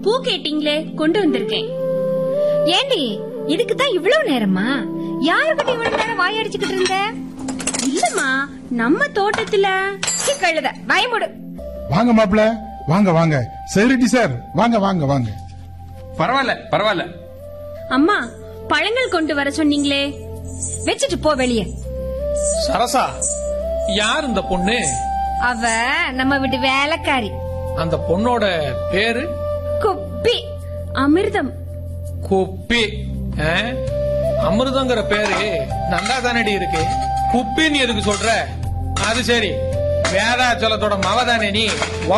பூ கேட்டீங்களே கொண்டு வந்திருக்கேன் ஏண்டி இதுக்கு தான் இவ்வளவு நேரமா யாருக்கிட்ட இவ்வளவு நேரம் வாயடிச்சுக்கிட்டு இருந்த இல்லம்மா நம்ம தோட்டத்துல சி, கழுத பயமுடு வாங்க மாப்பிள வாங்க வாங்க செக்யூரிட்டி சார் வாங்க வாங்க வாங்க பரவாயில்ல பரவாயில்ல அம்மா பழங்கள் கொண்டு வர சொன்னீங்களே வச்சுட்டு போ வெளியே சரசா யார் இந்த பொண்ணு அவ நம்ம வீட்டு வேலைக்காரி அந்த பொண்ணோட பேரு குப்பி அமிர்தம் குப்பி ஆ? அமிர்தங்கிற பேரு நல்லா தானடி இருக்கு குப்பின்னு எதுக்கு சொல்ற அது சரி வேதாச்சலத்தோட மவதானே நீ